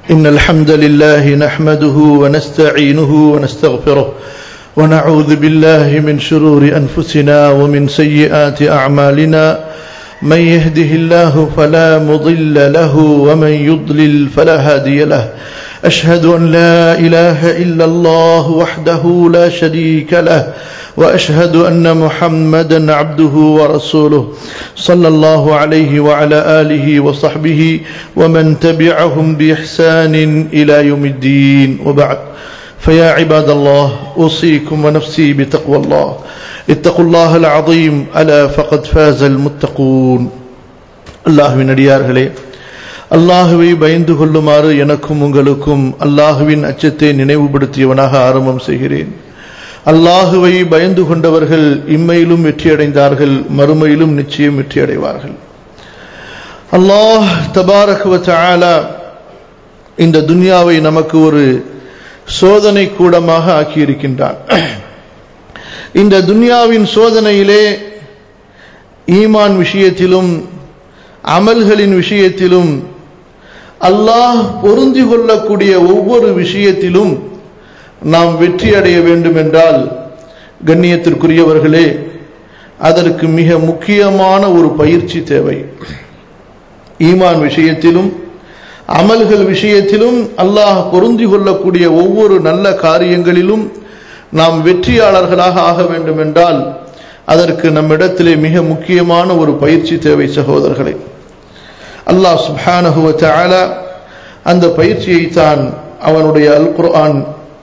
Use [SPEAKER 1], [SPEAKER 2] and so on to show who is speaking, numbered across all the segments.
[SPEAKER 1] إن الحمد لله نحمده ونستعينه ونستغفره ونعوذ بالله من شرور أنفسنا ومن سيئات أعمالنا من يهده الله فلا مضل له ومن يضلل فلا هادي له أشهد أن لا إله إلا الله وحده لا شريك له وأشهد أن محمدا عبده ورسوله صلى الله عليه وعلى آله وصحبه ومن تبعهم بإحسان إلى يوم الدين وبعد فيا عباد الله أوصيكم ونفسي بتقوى الله اتقوا الله العظيم ألا فقد فاز المتقون அல்லாஹுவின் அடியார்களே அல்லாஹுவை பயந்து கொள்ளுமாறு எனக்கும் உங்களுக்கும் அல்லாஹுவின் அச்சத்தை நினைவுபடுத்தியவனாக ஆரம்பம் செய்கிறேன் அல்லாஹுவை பயந்து கொண்டவர்கள் இம்மையிலும் வெற்றியடைந்தார்கள் மறுமையிலும் நிச்சயம் வெற்றியடைவார்கள் அல்லாஹ் தபாரகுவ ஆலா இந்த துன்யாவை நமக்கு ஒரு சோதனை கூடமாக ஆக்கியிருக்கின்றான் இந்த துன்யாவின் சோதனையிலே ஈமான் விஷயத்திலும் அமல்களின் விஷயத்திலும் அல்லாஹ் பொருந்தி கொள்ளக்கூடிய ஒவ்வொரு விஷயத்திலும் நாம் வெற்றி அடைய வேண்டும் என்றால் கண்ணியத்திற்குரியவர்களே அதற்கு மிக முக்கியமான ஒரு பயிற்சி தேவை ஈமான் விஷயத்திலும் அமல்கள் விஷயத்திலும் அல்லாஹ் பொருந்தி கொள்ளக்கூடிய ஒவ்வொரு நல்ல காரியங்களிலும் நாம் வெற்றியாளர்களாக ஆக வேண்டும் என்றால் அதற்கு நம்மிடத்திலே மிக முக்கியமான ஒரு பயிற்சி தேவை சகோதரர்களே அல்லாஹ் சுப்ஹானஹுவ தஆலா அந்த பயிற்சியை தான் அவனுடைய அல் குர்ஆன்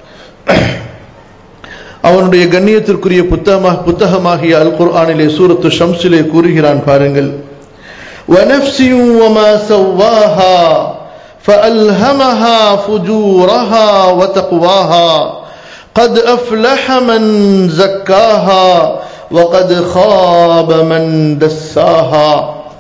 [SPEAKER 1] அவனுடைய கண்ணியத்திற்குரிய புத்தகமாக புத்தகமாகிய அல் குர்ஆனிலே சூரத்து ஷம்ஸிலே கூறுகிறான் பாருங்கள் وَنَفْسٍ وَمَا سَوَّاهَا فَأَلْهَمَهَا فُجُورَهَا وَتَقْوَاهَا قَدْ أَفْلَحَ مَنْ زَكَّاهَا وَقَدْ خَابَ مَنْ دَسَّاهَا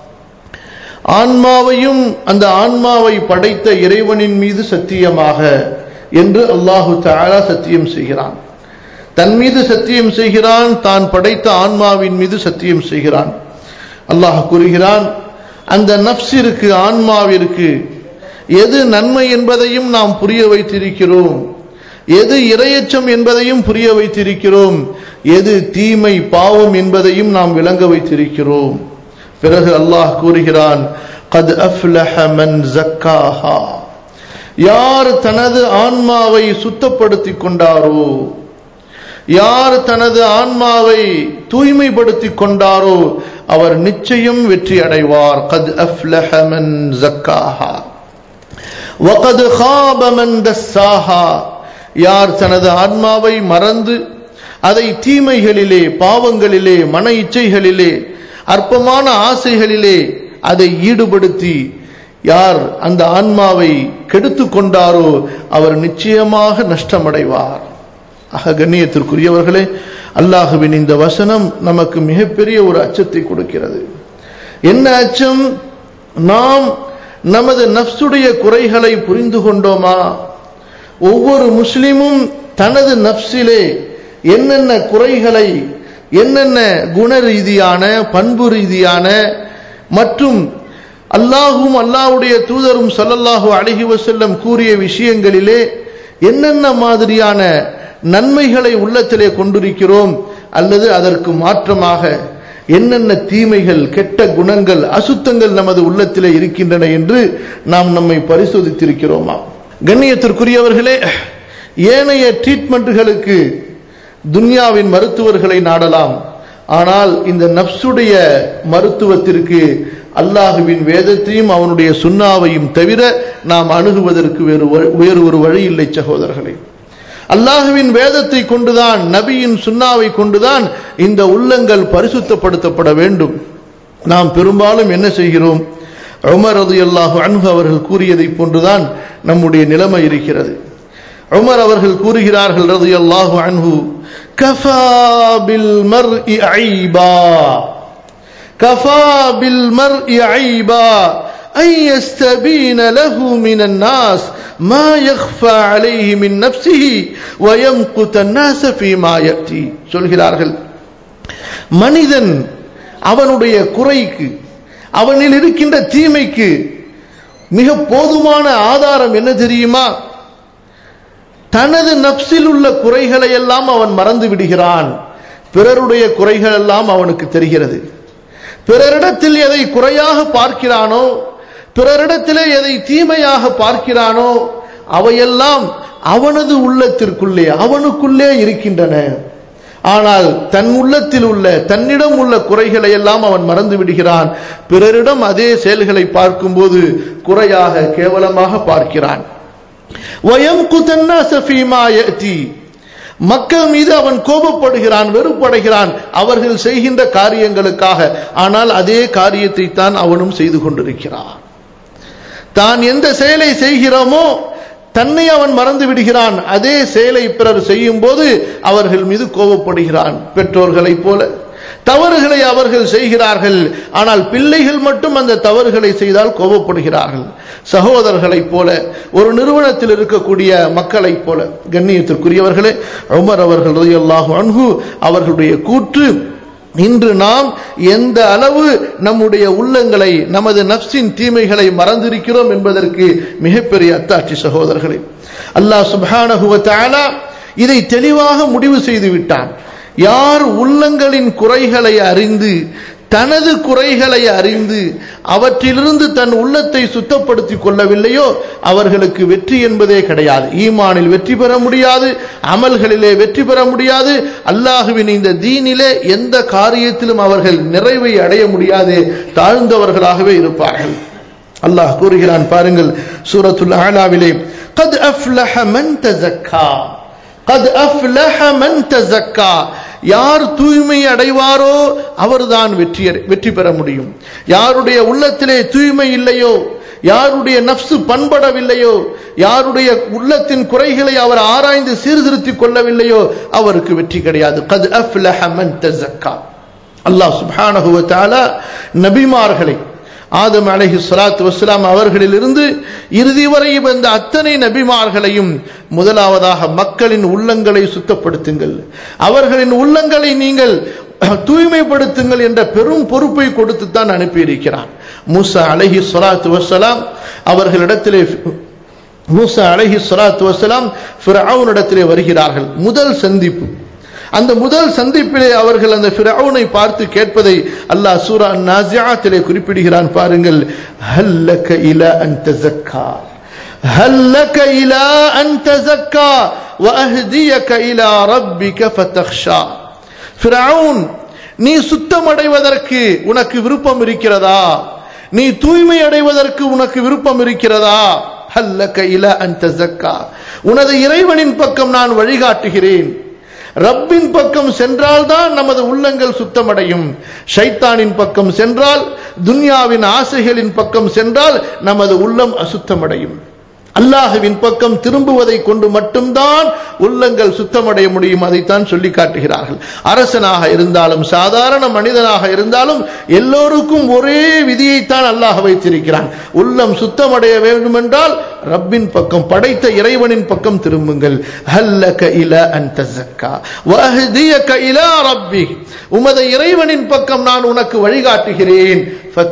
[SPEAKER 1] ஆன்மாவையும் அந்த ஆன்மாவை படைத்த இறைவனின் மீது சத்தியமாக என்று அல்லாஹு தாலா சத்தியம் செய்கிறான் தன் மீது சத்தியம் செய்கிறான் தான் படைத்த ஆன்மாவின் மீது சத்தியம் செய்கிறான் அல்லாஹ் கூறுகிறான் அந்த நப்சிற்கு ஆன்மாவிற்கு எது நன்மை என்பதையும் நாம் புரிய வைத்திருக்கிறோம் எது இரையச்சம் என்பதையும் புரிய வைத்திருக்கிறோம் எது தீமை பாவம் என்பதையும் நாம் விளங்க வைத்திருக்கிறோம் பிறகு அல்லாஹ் கூறுகிறான் கத் அஃப்லஹ மன் ஜக்காஹா யார் தனது ஆன்மாவை சுத்தப்படுத்திக் கொண்டாரோ யார் தனது ஆன்மாவை தூய்மைப்படுத்திக் கொண்டாரோ அவர் நிச்சயம் வெற்றி அடைவார் கத் அஃப்லஹ மன் ஜக்காஹா வகத் ஹாப மன் தஸ்ஸாஹா யார் தனது ஆன்மாவை மறந்து அதை தீமைகளிலே பாவங்களிலே மன இச்சைகளிலே அற்பமான ஆசைகளிலே அதை ஈடுபடுத்தி யார் அந்த ஆன்மாவை கெடுத்து கொண்டாரோ அவர் நிச்சயமாக நஷ்டமடைவார் ஆக கண்ணியத்திற்குரியவர்களே அல்லாஹுவின் இந்த வசனம் நமக்கு மிகப்பெரிய ஒரு அச்சத்தை கொடுக்கிறது என்ன அச்சம் நாம் நமது நப்சுடைய குறைகளை புரிந்து கொண்டோமா ஒவ்வொரு முஸ்லிமும் தனது நப்சிலே என்னென்ன குறைகளை என்னென்ன குண ரீதியான பண்பு ரீதியான மற்றும் அல்லாஹும் அல்லாஹுடைய தூதரும் சல்லல்லாஹு அழகி வசல்லம் கூறிய விஷயங்களிலே என்னென்ன மாதிரியான நன்மைகளை உள்ளத்திலே கொண்டிருக்கிறோம் அல்லது அதற்கு மாற்றமாக என்னென்ன தீமைகள் கெட்ட குணங்கள் அசுத்தங்கள் நமது உள்ளத்திலே இருக்கின்றன என்று நாம் நம்மை பரிசோதித்திருக்கிறோமா கண்ணியத்திற்குரியவர்களே ஏனைய ட்ரீட்மெண்ட்டுகளுக்கு துன்யாவின் மருத்துவர்களை நாடலாம் ஆனால் இந்த நப்சுடைய மருத்துவத்திற்கு அல்லாஹுவின் வேதத்தையும் அவனுடைய சுண்ணாவையும் தவிர நாம் அணுகுவதற்கு வேறு வேறு ஒரு வழி இல்லை சகோதரர்களே அல்லாஹுவின் வேதத்தை கொண்டுதான் நபியின் சுண்ணாவை கொண்டுதான் இந்த உள்ளங்கள் பரிசுத்தப்படுத்தப்பட வேண்டும் நாம் பெரும்பாலும் என்ன செய்கிறோம் உமர் அது அல்லாஹு அன்பு அவர்கள் கூறியதை போன்றுதான் நம்முடைய நிலைமை இருக்கிறது உமர் அவர்கள் கூறுகிறார்கள் ரது அல்லாஹு அன்ஹு கஃபா பில் மர் ஐபா கஃபா பில் மர் ஐபா أن يستبين له من الناس ما يخفى عليه من نفسه ويمقت الناس فيما يأتي சொல்கிறார்கள் மனிதன் அவனுடைய குறைக்கு அவனில் இருக்கின்ற தீமைக்கு மிக போதுமான ஆதாரம் என்ன தெரியுமா தனது நப்சில் உள்ள குறைகளை எல்லாம் அவன் மறந்து விடுகிறான் பிறருடைய குறைகள் எல்லாம் அவனுக்கு தெரிகிறது பிறரிடத்தில் எதை குறையாக பார்க்கிறானோ பிறரிடத்திலே எதை தீமையாக பார்க்கிறானோ அவையெல்லாம் அவனது உள்ளத்திற்குள்ளே அவனுக்குள்ளே இருக்கின்றன ஆனால் தன் உள்ளத்தில் உள்ள தன்னிடம் உள்ள குறைகளை எல்லாம் அவன் மறந்து விடுகிறான் பிறரிடம் அதே செயல்களை பார்க்கும்போது குறையாக கேவலமாக பார்க்கிறான் மக்கள் மீது அவன் கோபப்படுகிறான் வெறுப்படைகிறான் அவர்கள் செய்கின்ற காரியங்களுக்காக ஆனால் அதே காரியத்தை தான் அவனும் செய்து கொண்டிருக்கிறான் தான் எந்த செயலை செய்கிறோமோ தன்னை அவன் மறந்து விடுகிறான் அதே செயலை பிறர் செய்யும் போது அவர்கள் மீது கோபப்படுகிறான் பெற்றோர்களைப் போல தவறுகளை அவர்கள் செய்கிறார்கள் ஆனால் பிள்ளைகள் மட்டும் அந்த தவறுகளை செய்தால் கோபப்படுகிறார்கள் சகோதரர்களைப் போல ஒரு நிறுவனத்தில் இருக்கக்கூடிய மக்களைப் போல கண்ணியத்திற்குரியவர்களே உமர் அவர்கள் அல்லாஹு அன்ஹு அவர்களுடைய கூற்று இன்று நாம் எந்த அளவு நம்முடைய உள்ளங்களை நமது நப்சின் தீமைகளை மறந்திருக்கிறோம் என்பதற்கு மிகப்பெரிய அத்தாட்சி சகோதரர்களே அல்லாஹ் சுபானகுவ இதை தெளிவாக முடிவு செய்து விட்டான் யார் உள்ளங்களின் குறைகளை அறிந்து தனது குறைகளை அறிந்து அவற்றிலிருந்து தன் உள்ளத்தை சுத்தப்படுத்திக் கொள்ளவில்லையோ அவர்களுக்கு வெற்றி என்பதே கிடையாது ஈமானில் வெற்றி பெற முடியாது அமல்களிலே வெற்றி பெற முடியாது அல்லாஹுவின் இந்த தீனிலே எந்த காரியத்திலும் அவர்கள் நிறைவை அடைய முடியாது தாழ்ந்தவர்களாகவே இருப்பார்கள் அல்லாஹ் கூறுகிறான் பாருங்கள் சூரத்துல் ஆலாவிலே قد أفلح من تزكى قد أفلح من تزكى யார் தூய்மை அடைவாரோ அவர்தான் வெற்றி வெற்றி பெற முடியும் யாருடைய உள்ளத்திலே தூய்மை இல்லையோ யாருடைய நப்சு பண்படவில்லையோ யாருடைய உள்ளத்தின் குறைகளை அவர் ஆராய்ந்து சீர்திருத்திக் கொள்ளவில்லையோ அவருக்கு வெற்றி கிடையாது கது அஃப்லஹ மன் தஸக்கா அல்லாஹ் சுப்ஹானஹு வ தஆலா நபிமார்களை ஆதம் அலஹி சலாத்து வஸ்லாம் அவர்களிலிருந்து இறுதி வரை வந்த அத்தனை நபிமார்களையும் முதலாவதாக மக்களின் உள்ளங்களை சுத்தப்படுத்துங்கள் அவர்களின் உள்ளங்களை நீங்கள் தூய்மைப்படுத்துங்கள் என்ற பெரும் பொறுப்பை கொடுத்து தான் அனுப்பியிருக்கிறான் மூசா அலஹி சலாத்து வசலாம் அவர்களிடத்திலே மூசா அலஹி சலாத்து வசலாம் ஃபிரவுனிடத்திலே வருகிறார்கள் முதல் சந்திப்பு அந்த முதல் சந்திப்பிலே அவர்கள் அந்த ஃபிரௌனை பார்த்து கேட்பதை அல்லாஹ் சூரா நாசியாத்திலே குறிப்பிடுகிறான் பாருங்கள் ஹல்லக இல அன் தஸக்கா ஹல்லக இல அன் தஸக்கா வஅஹ்தியக இலா ரப்பிக ஃபதக்ஷா ஃபிரௌன் நீ சுத்தமடைவதற்கு உனக்கு விருப்பம் இருக்கிறதா நீ தூய்மை அடைவதற்கு உனக்கு விருப்பம் இருக்கிறதா ஹல்லக இல அன் தஸக்கா உனது இறைவனின் பக்கம் நான் வழிகாட்டுகிறேன் ரப்பின் பக்கம் சென்றால்தான் நமது உள்ளங்கள் சுத்தமடையும் ஷைத்தானின் பக்கம் சென்றால் துன்யாவின் ஆசைகளின் பக்கம் சென்றால் நமது உள்ளம் அசுத்தமடையும் அல்லாஹுவின் பக்கம் திரும்புவதை கொண்டு மட்டும்தான் உள்ளங்கள் சுத்தமடைய முடியும் அதைத்தான் சொல்லி காட்டுகிறார்கள் அரசனாக இருந்தாலும் சாதாரண மனிதனாக இருந்தாலும் எல்லோருக்கும் ஒரே விதியைத்தான் அல்லாஹ் வைத்திருக்கிறான் உள்ளம் சுத்தமடைய வேண்டும் என்றால் ரப்பின் பக்கம் படைத்த இறைவனின் பக்கம் திரும்புங்கள் ஹல்லக இல அன் தஸக்கா வஹ்தியக இலா ரப்பி உமது இறைவனின் பக்கம் நான் உனக்கு வழிகாட்டுகிறேன்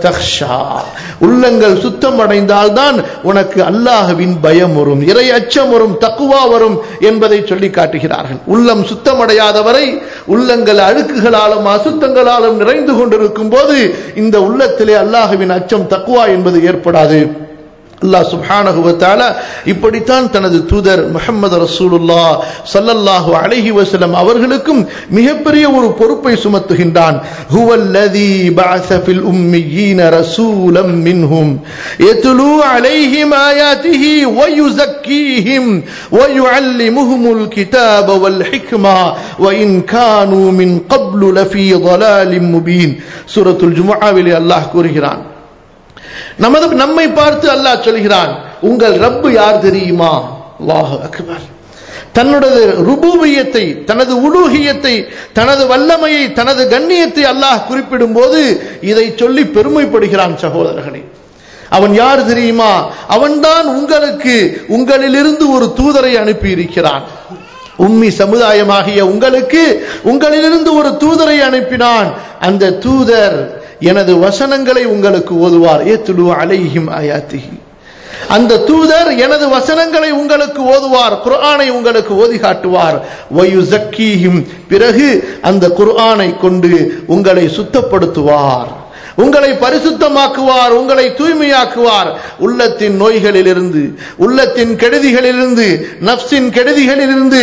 [SPEAKER 1] உள்ளங்கள் சுத்தம் அடைந்தால்தான் உனக்கு அல்லாஹுவின் பயம் வரும் இறை அச்சம் வரும் தக்குவா வரும் என்பதை சொல்லி காட்டுகிறார்கள் உள்ளம் சுத்தமடையாதவரை உள்ளங்கள் அழுக்குகளாலும் அசுத்தங்களாலும் நிறைந்து கொண்டிருக்கும் போது இந்த உள்ளத்திலே அல்லாஹுவின் அச்சம் தக்குவா என்பது ஏற்படாது அல்லாஹ் சுப்ஹானஹு வ தஆலா இப்படித்தான் தனது தூதர் முஹம்மது ரசூலுல்லா ஸல்லல்லாஹு அலைஹி வஸல்லம் அவர்களுக்கும் மிகப்பெரிய ஒரு பொறுப்பை சுமத்துகின்றான் ஹுவல்லதி பஅஸ ஃபில் உம்மiyyin ரசூலம் மின்ஹும் யத்லூ அலைஹிம் ஆயாத்திஹி வ யுஸக்கீஹிம் வ யுஅல்லிமுஹுமுல் கிதாப வல் ஹிக்மா வ இன் கானூ மின் قبل லஃபீ ضلال முபீன் சூரத்துல் ஜும்ஆவிலே அல்லாஹ் கூறுகிறான் நமது நம்மை பார்த்து அல்லாஹ் சொல்கிறான் உங்கள் ரப்பு யார் தெரியுமா அல்லாஹ் அக்பர் தன்னுடைய ருபூபியத்தை தனது உலூகியத்தை தனது வல்லமையை தனது கண்ணியத்தை அல்லாஹ் குறிப்பிடும் போது இதை சொல்லி பெருமைப்படுகிறான் சகோதரர்களே அவன் யார் தெரியுமா அவன்தான் உங்களுக்கு உங்களிலிருந்து ஒரு தூதரை அனுப்பி இருக்கிறான் உம்மி சமுதாயமாகிய உங்களுக்கு உங்களிலிருந்து ஒரு தூதரை அனுப்பினான் அந்த தூதர் எனது வசனங்களை உங்களுக்கு ஓதுவார் ஏத்துலு அலைஹிம் ஆயாத்திஹி அந்த தூதர் எனது வசனங்களை உங்களுக்கு ஓதுவார் குர்ஆனை உங்களுக்கு ஓதி காட்டுவார் வயுசக்கீஹிம் பிறகு அந்த குர்ஆனை கொண்டு உங்களை சுத்தப்படுத்துவார் உங்களை பரிசுத்தமாக்குவார் உங்களை தூய்மையாக்குவார் உள்ளத்தின் நோய்களிலிருந்து உள்ளத்தின் கெடுதிகளிலிருந்து நப்சின் கெடுதிகளிலிருந்து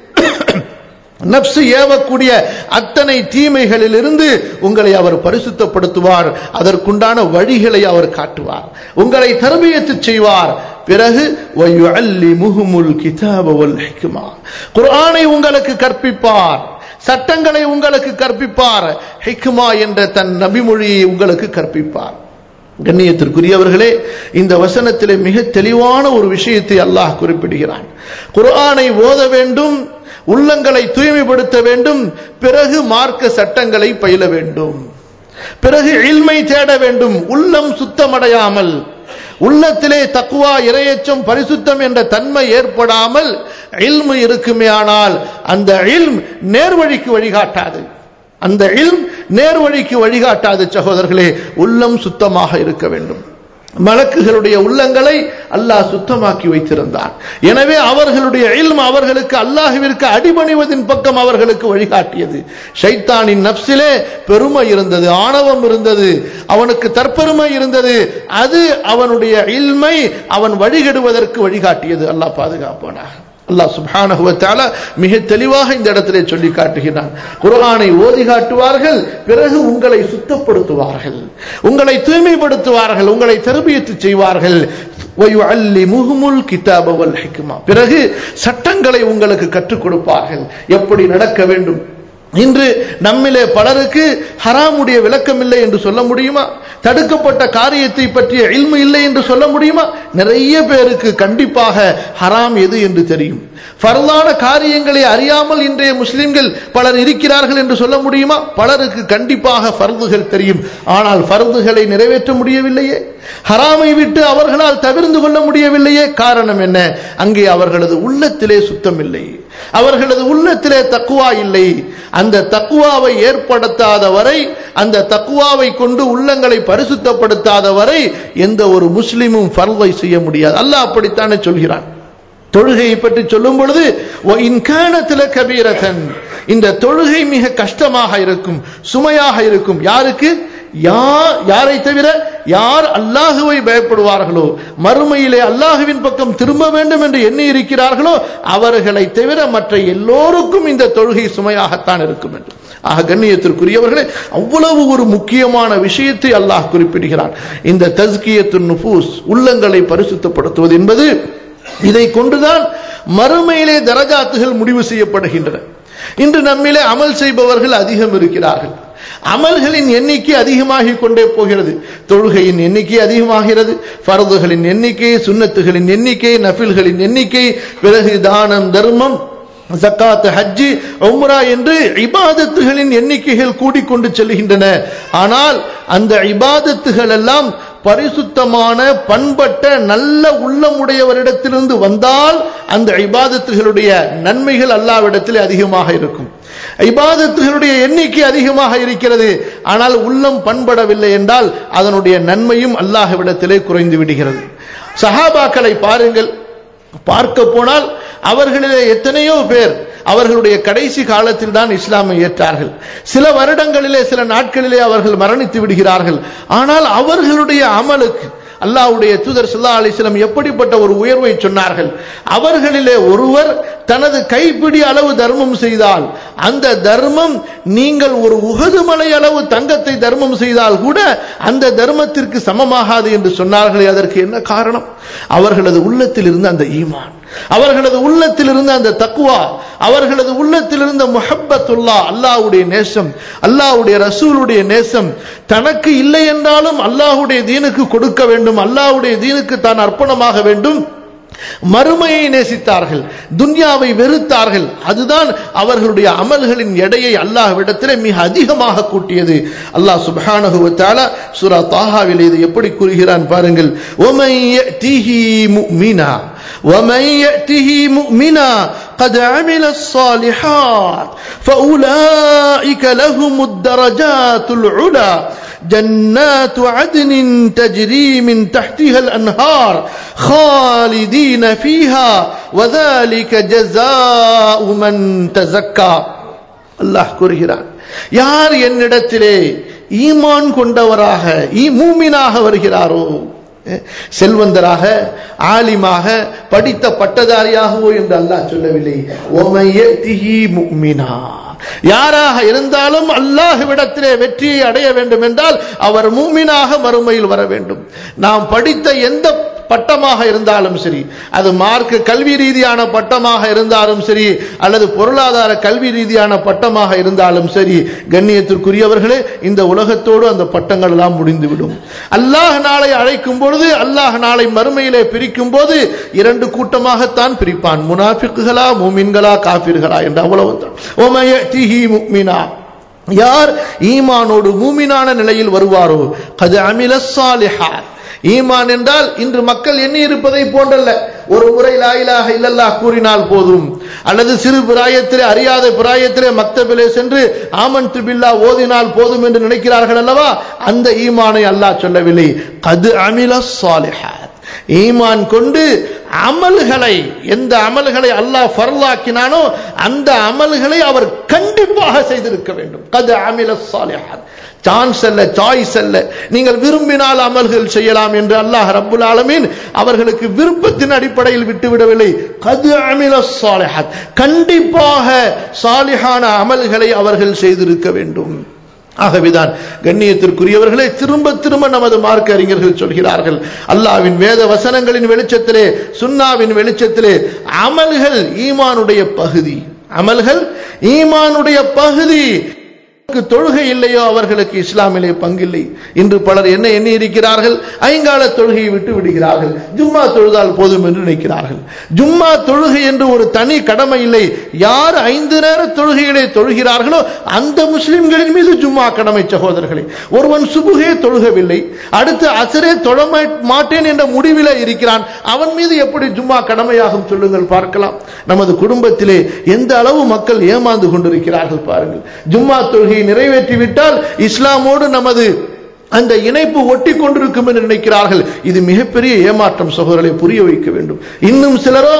[SPEAKER 1] நப்சு ஏவக்கூடிய அத்தனை தீமைகளிலிருந்து உங்களை அவர் பரிசுத்தப்படுத்துவார் அதற்குண்டான வழிகளை அவர் காட்டுவார் உங்களை தர்பியத்து செய்வார் பிறகு வயுஅல்லிமுஹுமுல் கிதாப வல் ஹிக்மா குர்ஆனை உங்களுக்கு கற்பிப்பார் சட்டங்களை உங்களுக்கு கற்பிப்பார் ஹிக்மா என்ற தன் நபிமொழியை உங்களுக்கு கற்பிப்பார் கண்ணியத்திற்குரியவர்களே இந்த வசனத்திலே மிக தெளிவான ஒரு விஷயத்தை அல்லாஹ் குறிப்பிடுகிறான் குர்ஆனை ஓத வேண்டும் உள்ளங்களை தூய்மைப்படுத்த வேண்டும் பிறகு மார்க்க சட்டங்களை பயில வேண்டும் பிறகு இல்மை தேட வேண்டும் உள்ளம் சுத்தமடையாமல் உள்ளத்திலே தக்குவா இரையச்சம் பரிசுத்தம் என்ற தன்மை ஏற்படாமல் இல்மு இருக்குமே ஆனால் அந்த இல்ம் நேர்வழிக்கு வழிகாட்டாது அந்த இல்ம் நேர்வழிக்கு வழிகாட்டாது சகோதரர்களே உள்ளம் சுத்தமாக இருக்க வேண்டும் மலக்குகளுடைய உள்ளங்களை அல்லாஹ் சுத்தமாக்கி வைத்திருந்தான் எனவே அவர்களுடைய இல்ம் அவர்களுக்கு அல்லாஹுவிற்கு அடிபணிவதின் பக்கம் அவர்களுக்கு வழிகாட்டியது ஷைத்தானின் நப்சிலே பெருமை இருந்தது ஆணவம் இருந்தது அவனுக்கு தற்பெருமை இருந்தது அது அவனுடைய இல்மை அவன் வழிகெடுவதற்கு வழிகாட்டியது அல்லாஹ் பாதுகாப்பானாக அல்லாஹ் சுப்ஹானஹு வ தஆலா மிக தெளிவாக இந்த இடத்திலே சொல்லி காட்டுகிறான் குர்ஆனை ஓதி காட்டுவார்கள் பிறகு உங்களை சுத்தப்படுத்துவார்கள் உங்களை தூய்மைப்படுத்துவார்கள் உங்களை தர்பியத்து செய்வார்கள் வயுஅல்லிமுஹுமுல் கிதாப வல் ஹிக்மா பிறகு சட்டங்களை உங்களுக்கு கற்றுக் கொடுப்பார்கள் எப்படி நடக்க வேண்டும் இன்று நம்மிலே பலருக்கு ஹராமுடைய விளக்கம் இல்லை என்று சொல்ல முடியுமா தடுக்கப்பட்ட காரியத்தை பற்றிய இல்மு இல்லை என்று சொல்ல முடியுமா நிறைய பேருக்கு கண்டிப்பாக ஹராம் எது என்று தெரியும் ஃபர்லான காரியங்களை அறியாமல் இன்றைய முஸ்லிம்கள் பலர் இருக்கிறார்கள் என்று சொல்ல முடியுமா பலருக்கு கண்டிப்பாக ஃபர்துகள் தெரியும் ஆனால் ஃபர்துகளை நிறைவேற்ற முடியவில்லையே ஹராமை விட்டு அவர்களால் தவிர்ந்து கொள்ள முடியவில்லையே காரணம் என்ன அங்கே அவர்களது உள்ளத்திலே சுத்தம் இல்லை அவர்களது உள்ளத்திலே தக்குவா இல்லை அந்த தக்குவாவை ஏற்படுத்தாத வரை அந்த தக்குவாவை கொண்டு உள்ளங்களை பரிசுத்தப்படுத்தாத வரை எந்த ஒரு முஸ்லிமும் ஃபர்வை செய்ய முடியாது அல்லாஹ் அப்படித்தானே சொல்கிறான் தொழுகையை பற்றி சொல்லும் பொழுது இன்கானத்தில கபீரகன் இந்த தொழுகை மிக கஷ்டமாக இருக்கும் சுமையாக இருக்கும் யாருக்கு யார் யாரை தவிர யார் அல்லாஹுவை பயப்படுவார்களோ மறுமையிலே அல்லாஹுவின் பக்கம் திரும்ப வேண்டும் என்று எண்ணி இருக்கிறார்களோ அவர்களை தவிர மற்ற எல்லோருக்கும் இந்த தொழுகை சுமையாகத்தான் இருக்கும் என்று ஆக கண்ணியத்திற்குரியவர்களே அவ்வளவு ஒரு முக்கியமான விஷயத்தை அல்லாஹ் குறிப்பிடுகிறான் இந்த தஸ்கியத்து நுபூஸ் உள்ளங்களை பரிசுத்தப்படுத்துவது என்பது இதை கொண்டுதான் மறுமையிலே தரஜாத்துகள் முடிவு செய்யப்படுகின்றன இன்று நம்மிலே அமல் செய்பவர்கள் அதிகம் இருக்கிறார்கள் அமல்களின் எண்ணிக்கை அதிகமாகிக் கொண்டே போகிறது தொழுகையின் எண்ணிக்கை அதிகமாகிறது பரதுகளின் எண்ணிக்கை சுண்ணத்துகளின் எண்ணிக்கை நஃபில்களின் எண்ணிக்கை பிறகு தானம் தர்மம் ஜக்காத் ஹஜ்ஜி உம்ரா என்று இபாதத்துகளின் எண்ணிக்கைகள் கூடிக்கொண்டு செல்கின்றன ஆனால் அந்த இபாதத்துகள் எல்லாம் பரிசுத்தமான பண்பட்ட நல்ல உள்ளமுடையவரிடத்திலிருந்து வந்தால் அந்த இபாதத்துகளுடைய நன்மைகள் அல்லாவிடத்தில் அதிகமாக இருக்கும் இபாதத்துகளுடைய எண்ணிக்கை அதிகமாக இருக்கிறது ஆனால் உள்ளம் பண்படவில்லை என்றால் அதனுடைய நன்மையும் அல்லாஹ்விடத்திலே குறைந்து விடுகிறது சஹாபாக்களை பாருங்கள் பார்க்க போனால் அவர்களிலே எத்தனையோ பேர் அவர்களுடைய கடைசி காலத்தில் தான் இஸ்லாமை ஏற்றார்கள் சில வருடங்களிலே சில நாட்களிலே அவர்கள் மரணித்து விடுகிறார்கள் ஆனால் அவர்களுடைய அமலுக்கு அல்லாஹ்வுடைய தூதர் சல்லா அலிஸ்லம் எப்படிப்பட்ட ஒரு உயர்வை சொன்னார்கள் அவர்களிலே ஒருவர் தனது கைப்பிடி அளவு தர்மம் செய்தால் அந்த தர்மம் நீங்கள் ஒரு உகது மலை அளவு தங்கத்தை தர்மம் செய்தால் கூட அந்த தர்மத்திற்கு சமமாகாது என்று சொன்னார்களே அதற்கு என்ன காரணம் அவர்களது உள்ளத்தில் இருந்த அந்த ஈமான் அவர்களது உள்ளத்தில் இருந்த அந்த தக்குவா அவர்களது உள்ளத்தில் இருந்த முஹப்பத்துல்லா அல்லாஹ்வுடைய நேசம் அல்லாஹ்வுடைய ரசூலுடைய நேசம் தனக்கு இல்லை என்றாலும் அல்லாஹ்வுடைய தீனுக்கு கொடுக்க வேண்டும் அல்லாஹ்வுடைய தீனுக்கு தான் அர்ப்பணமாக வேண்டும் மறுமையை நேசித்தார்கள் துன்யாவை வெறுத்தார்கள் அதுதான் அவர்களுடைய அமல்களின் எடையை அல்லாஹ்விடத்திலே மிக அதிகமாக கூட்டியது அல்லாஹ் சுப்ஹானஹு வ தஆலா சூரா தாஹாவில் இது எப்படி கூறுகிறான் பாருங்கள் وَمَن يَأْتِهِ مُؤْمِنًا وَمَن يَأْتِهِ مُؤْمِنًا قد عمل الصالحات فأولئك لهم الدرجات العلى جنات عدن تجري من تحتها الأنهار خالدين فيها وذلك جزاء من تزكى அல்லாஹ் கூறுகிறான் யார் என்னிடத்திலே ஈமான் கொண்டவராக மூமினாக வருகிறாரோ செல்வந்தராக ஆலிமாக படித்த பட்டதாரியாகவோ என்று அல்லாஹ் சொல்லவில்லை முக்மினா யாராக இருந்தாலும் அல்லாஹ்விடத்திலே வெற்றியை அடைய வேண்டும் என்றால் அவர் மூமினாக மறுமையில் வர வேண்டும் நாம் படித்த எந்த பட்டமாக இருந்தாலும் சரி அது மார்க்க கல்வி ரீதியான பட்டமாக இருந்தாலும் சரி அல்லது பொருளாதார கல்வி ரீதியான பட்டமாக இருந்தாலும் சரி கண்ணியத்திற்குரியவர்களே இந்த உலகத்தோடு அந்த பட்டங்கள் எல்லாம் முடிந்துவிடும் அல்லாஹ் நாளை அழைக்கும் பொழுது அல்லாஹ் நாளை மறுமையிலே பிரிக்கும் போது இரண்டு கூட்டமாகத்தான் பிரிப்பான் முனாஃபிக்குகளா மூமின்களா காபிர்களா என்று அவ்வளவுதான் யார் ஈமானோடு மூமினான நிலையில் வருவாரோ கது அமில சாலிஹார் ஈமான் என்றால் இன்று மக்கள் எண்ணி இருப்பதை போன்றல்ல ஒரு முறை லாயிலாக இல்லல்லா கூறினால் போதும் அல்லது சிறு பிராயத்திலே அறியாத பிராயத்திலே மக்தபிலே சென்று ஆமன் பில்லா ஓதினால் போதும் என்று நினைக்கிறார்கள் அல்லவா அந்த ஈமானை அல்லாஹ் சொல்லவில்லை கது அமில சாலிஹாத் ஈமான் கொண்டு அமல்களை எந்த அமல்களை அல்லாஹ் ஃபர்லாக்கினானோ அந்த அமல்களை அவர் கண்டிப்பாக செய்திருக்க வேண்டும் கது அமில சாலிஹாத் சான்ஸ் அல்ல சாய்ஸ் அல்ல நீங்கள் விரும்பினால் அமல்கள் செய்யலாம் என்று அல்லாஹ் ரப்புல் ஆலமீன் அவர்களுக்கு விருப்பத்தின் அடிப்படையில் விட்டுவிடவில்லை கது அமில சாலிஹாத் கண்டிப்பாக சாலிஹான அமல்களை அவர்கள் செய்திருக்க வேண்டும் ஆகவேதான் கண்ணியத்திற்குரியவர்களை திரும்ப திரும்ப நமது மார்க்க அறிஞர்கள் சொல்கிறார்கள் அல்லாவின் வேத வசனங்களின் வெளிச்சத்திலே சுன்னாவின் வெளிச்சத்திலே அமல்கள் ஈமானுடைய பகுதி அமல்கள் ஈமானுடைய பகுதி தொழுகை இல்லையோ அவர்களுக்கு இஸ்லாமிலே பங்கில்லை இன்று பலர் என்ன எண்ணி இருக்கிறார்கள் ஐங்கால தொழுகையை விட்டு விடுகிறார்கள் ஜும்மா தொழுதால் போதும் என்று நினைக்கிறார்கள் ஜும்மா தொழுகை என்று ஒரு தனி கடமை இல்லை யார் ஐந்து நேர தொழுகைகளை தொழுகிறார்களோ அந்த முஸ்லிம்களின் மீது ஜும்மா கடமை சகோதரர்களே ஒருவன் சுபுகே தொழுகவில்லை அடுத்து அசரே தொழ மாட்டேன் என்ற முடிவில் இருக்கிறான் அவன் மீது எப்படி ஜும்மா கடமையாகும் சொல்லுங்கள் பார்க்கலாம் நமது குடும்பத்திலே எந்த அளவு மக்கள் ஏமாந்து கொண்டிருக்கிறார்கள் பாருங்கள் ஜும்மா தொழுகை நிறைவேற்றிவிட்டால் இஸ்லாமோடு நமது அந்த இணைப்பு ஒட்டி கொண்டிருக்கும் என்று நினைக்கிறார்கள் இது மிகப்பெரிய ஏமாற்றம் சகோதரரை புரிய வைக்க வேண்டும் இன்னும் சிலரோ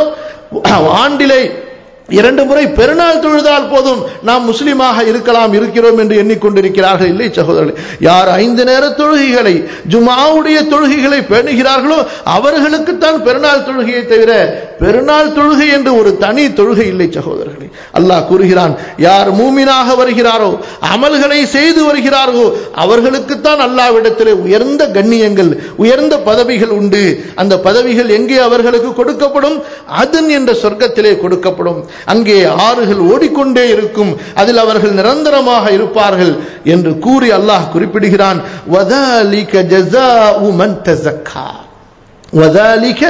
[SPEAKER 1] ஆண்டிலே இரண்டு முறை பெருநாள் தொழுதால் போதும் நாம் முஸ்லீமாக இருக்கலாம் இருக்கிறோம் என்று எண்ணிக்கொண்டிருக்கிறார்கள் இல்லை சகோதரர்கள் யார் ஐந்து நேர தொழுகைகளை ஜுமாவுடைய தொழுகைகளை பேணுகிறார்களோ அவர்களுக்குத்தான் பெருநாள் தொழுகையை தவிர பெருநாள் தொழுகை என்று ஒரு தனி தொழுகை இல்லை சகோதரர்களே அல்லாஹ் கூறுகிறான் யார் மூமினாக வருகிறாரோ அமல்களை செய்து வருகிறார்களோ அவர்களுக்குத்தான் அல்லாவிடத்திலே உயர்ந்த கண்ணியங்கள் உயர்ந்த பதவிகள் உண்டு அந்த பதவிகள் எங்கே அவர்களுக்கு கொடுக்கப்படும் அதன் என்ற சொர்க்கத்திலே கொடுக்கப்படும் அங்கே ஆறுகள் ஓடிக்கொண்டே இருக்கும் அதில் அவர்கள் நிரந்தரமாக இருப்பார்கள் என்று கூறி அல்லாஹ் குறிப்பிடுகிறான் வதாலிக ஜஸாஉ மன் தஸக்கா வதாலிக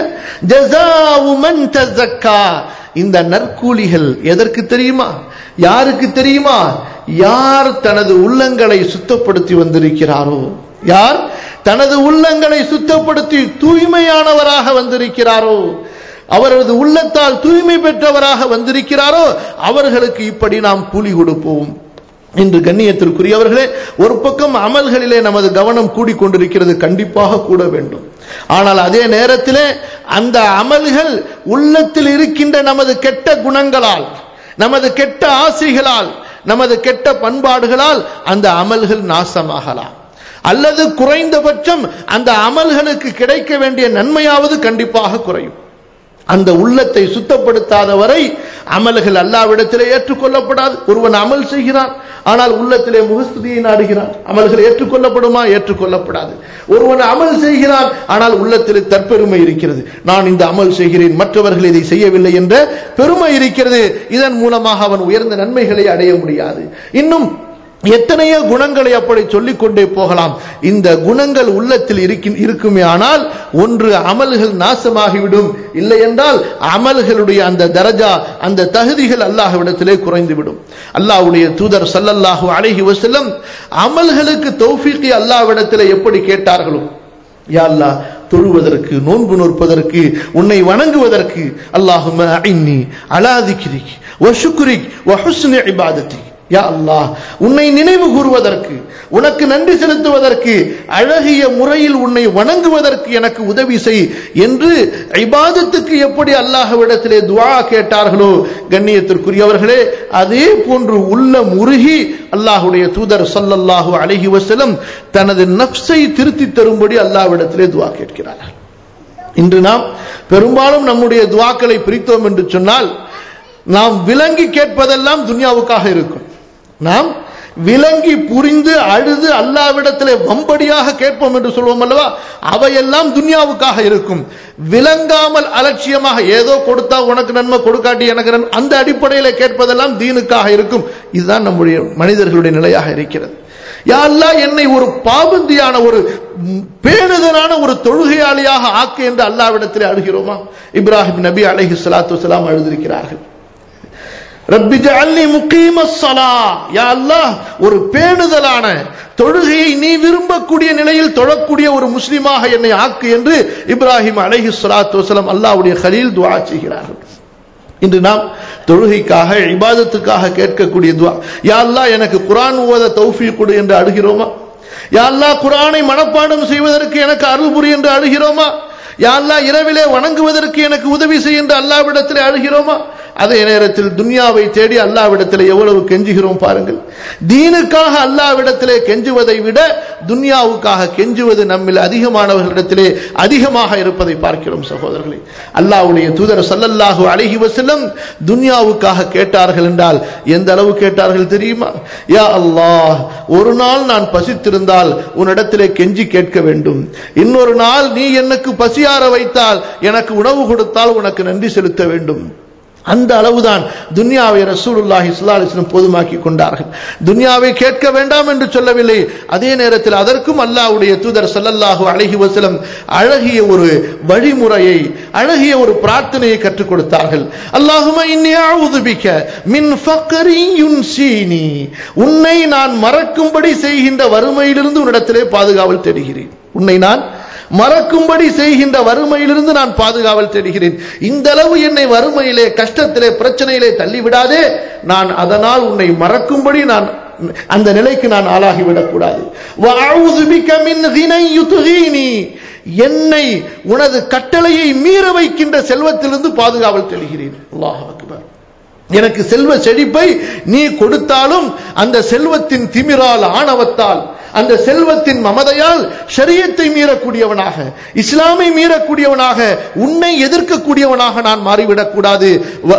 [SPEAKER 1] ஜஸாஉ மன் தஸக்கா இந்த நற்கூலிகள் எதற்கு தெரியுமா யாருக்கு தெரியுமா யார் தனது உள்ளங்களை சுத்தப்படுத்தி வந்திருக்கிறாரோ யார் தனது உள்ளங்களை சுத்தப்படுத்தி தூய்மையானவராக வந்திருக்கிறாரோ அவரது உள்ளத்தால் தூய்மை பெற்றவராக வந்திருக்கிறாரோ அவர்களுக்கு இப்படி நாம் கூலி கொடுப்போம் இன்று கண்ணியத்திற்குரியவர்களே ஒரு பக்கம் அமல்களிலே நமது கவனம் கூடிக்கொண்டிருக்கிறது கண்டிப்பாக கூட வேண்டும் ஆனால் அதே நேரத்திலே அந்த அமல்கள் உள்ளத்தில் இருக்கின்ற நமது கெட்ட குணங்களால் நமது கெட்ட ஆசைகளால் நமது கெட்ட பண்பாடுகளால் அந்த அமல்கள் நாசமாகலாம் அல்லது குறைந்தபட்சம் அந்த அமல்களுக்கு கிடைக்க வேண்டிய நன்மையாவது கண்டிப்பாக குறையும் அந்த உள்ளத்தை சுத்தப்படுத்தாத வரை அமல்கள் அல்லாவிடத்திலே ஏற்றுக்கொள்ளப்படாது ஒருவன் அமல் செய்கிறான் ஆனால் உள்ளத்திலே முகஸ்துதியை நாடுகிறான் அமல்கள் ஏற்றுக்கொள்ளப்படுமா ஏற்றுக்கொள்ளப்படாது ஒருவன் அமல் செய்கிறான் ஆனால் உள்ளத்திலே தற்பெருமை இருக்கிறது நான் இந்த அமல் செய்கிறேன் மற்றவர்கள் இதை செய்யவில்லை என்ற பெருமை இருக்கிறது இதன் மூலமாக அவன் உயர்ந்த நன்மைகளை அடைய முடியாது இன்னும் எத்தனையோ குணங்களை அப்படி சொல்லிக் கொண்டே போகலாம் இந்த குணங்கள் உள்ளத்தில் இருக்குமே ஆனால் ஒன்று அமல்கள் நாசமாகிவிடும் இல்லை என்றால் அமல்களுடைய அந்த தரஜா அந்த தகுதிகள் அல்லாஹ்விடத்திலே குறைந்துவிடும் அல்லாஹ்வுடைய தூதர் சல்லல்லாஹு அலைஹி வஸல்லம் அமல்களுக்கு தௌஃபீக்கை அல்லாஹ்விடத்திலே எப்படி கேட்டார்களோ யா அல்லாஹ் தொழுவதற்கு நோன்பு நோற்பதற்கு உன்னை வணங்குவதற்கு அல்லாஹும இன்னி அலா திக்ரிக் வ ஷுக்ரிக் வ ஹுஸ்னி இபாதத்தி யா அல்லாஹ் உன்னை நினைவு கூறுவதற்கு உனக்கு நன்றி செலுத்துவதற்கு அழகிய முறையில் உன்னை வணங்குவதற்கு எனக்கு உதவி செய் என்று இபாதத்துக்கு எப்படி அல்லாஹ்விடத்திலே துஆ கேட்டார்களோ கண்ணியத்திற்குரியவர்களே அதே போன்று உள்ள முருகி அல்லாஹ்வுடைய தூதர் ஸல்லல்லாஹு அலைஹி வஸல்லம் தனது நஃப்ஸை திருத்தி தரும்படி அல்லாஹ்விடத்திலே துஆ கேட்கிறார்கள் இன்று நாம் பெரும்பாலும் நம்முடைய துவாக்களை பிரித்தோம் என்று சொன்னால் நாம் விளங்கி கேட்பதெல்லாம் துன்யாவுக்காக இருக்கும் நாம் விளங்கி புரிந்து அழுது அல்லாவிடத்திலே வம்படியாக கேட்போம் என்று சொல்வோம் அல்லவா அவையெல்லாம் துன்யாவுக்காக இருக்கும் விளங்காமல் அலட்சியமாக ஏதோ கொடுத்தா உனக்கு நன்மை கொடுக்காட்டி எனக்கு நன்மை அந்த அடிப்படையில் கேட்பதெல்லாம் தீனுக்காக இருக்கும் இதுதான் நம்முடைய மனிதர்களுடைய நிலையாக இருக்கிறது யா அல்லாஹ் என்னை ஒரு பாபந்தியான ஒரு பேணுதலான ஒரு தொழுகையாளியாக ஆக்கு என்று அல்லாவிடத்தில் அழுகிறோமா இப்ராஹிம் நபி அலைஹி ஸலாத்து வஸலாம் அழுதிருக்கிறார்கள் ரப்பி ஜஅல்னி முகீமஸ் ஸலா யா அல்லாஹ் ஒரு பேணுதலான தொழுகையை நீ விரும்பக்கூடிய நிலையில் தொழக்கூடிய ஒரு முஸ்லிமாக என்னை ஆக்கு என்று இப்ராஹிம் அலைஹி ஸலாத்து வஸலாம் அல்லாஹ்வுடைய கலீல் துஆ செய்கிறார்கள் இன்று நாம் தொழுகைக்காக இபாதத்துக்காக கேட்கக்கூடிய துவா யா அல்லாஹ் எனக்கு குர்ஆன் ஓத தௌஃபீக் கொடு என்று அழுகிறோமா யா அல்லாஹ் குர்ஆனை மனப்பாடம் செய்வதற்கு எனக்கு அருள் புரி என்று அழுகிறோமா யா அல்லாஹ் இரவிலே வணங்குவதற்கு எனக்கு உதவி செய் என்று அல்லாவிடத்திலே அழுகிறோமா அதே நேரத்தில் துன்யாவை தேடி அல்லாவிடத்திலே எவ்வளவு கெஞ்சுகிறோம் பாருங்கள் தீனுக்காக அல்லாவிடத்திலே கெஞ்சுவதை விட துன்யாவுக்காக கெஞ்சுவது நம்மில் அதிகமானவர்களிடத்திலே அதிகமாக இருப்பதை பார்க்கிறோம் சகோதரர்களே அல்லாஹ்வுடைய தூதர் ஸல்லல்லாஹு அலைஹி வஸல்லம் துன்யாவுக்காக கேட்டார்கள் என்றால் எந்த அளவு கேட்டார்கள் தெரியுமா யா அல்லாஹ் ஒரு நாள் நான் பசித்திருந்தால் உன்னிடத்திலே கெஞ்சி கேட்க வேண்டும் இன்னொரு நாள் நீ எனக்கு பசியார வைத்தால் எனக்கு உணவு கொடுத்தால் உனக்கு நன்றி செலுத்த வேண்டும் அந்த அளவுதான் துன்யாவை ரசூலுல்லாஹி ஸல்லல்லாஹு அலைஹி வஸல்லம் பொதுமாக்கி கொண்டார்கள் துன்யாவை கேட்க வேண்டாம் என்று சொல்லவில்லை அதே நேரத்தில் அதற்கும் அல்லாஹ்வுடைய தூதர் ஸல்லல்லாஹு அலைஹி வஸல்லம் அழகிய ஒரு வழிமுறையை அழகிய ஒரு பிரார்த்தனையை கற்றுக் கொடுத்தார்கள் அல்லாஹும இன்னி அஊது பிக மின் ஃபக்ரி யுன்சீனி உன்னை நான் மறக்கும்படி செய்கின்ற வறுமையிலிருந்து உன்னிடத்திலே பாதுகாவல் தேடுகிறேன் உன்னை நான் மறக்கும்படி செய்கின்ற வறுமையிலிருந்து நான் பாதுகாவல் தேடுகிறேன் இந்த அளவு என்னை வறுமையிலே கஷ்டத்திலே பிரச்சனையிலே தள்ளிவிடாதே நான் அதனால் உன்னை மறக்கும்படி நான் அந்த நிலைக்கு நான் ஆளாகிவிடக் கூடாது என்னை உனது கட்டளையை மீற வைக்கின்ற செல்வத்திலிருந்து பாதுகாவல் தெளிகிறேன் அல்லாஹ் அக்பர் எனக்கு செல்வ செழிப்பை நீ கொடுத்தாலும் அந்த செல்வத்தின் திமிரால் ஆணவத்தால் அந்த செல்வத்தின் மமதையால் ஷரியத்தை மீறக்கூடியவனாக இஸ்லாமை மீறக்கூடியவனாக உன்னை எதிர்க்கக்கூடியவனாக நான் மாறிவிடக் கூடாது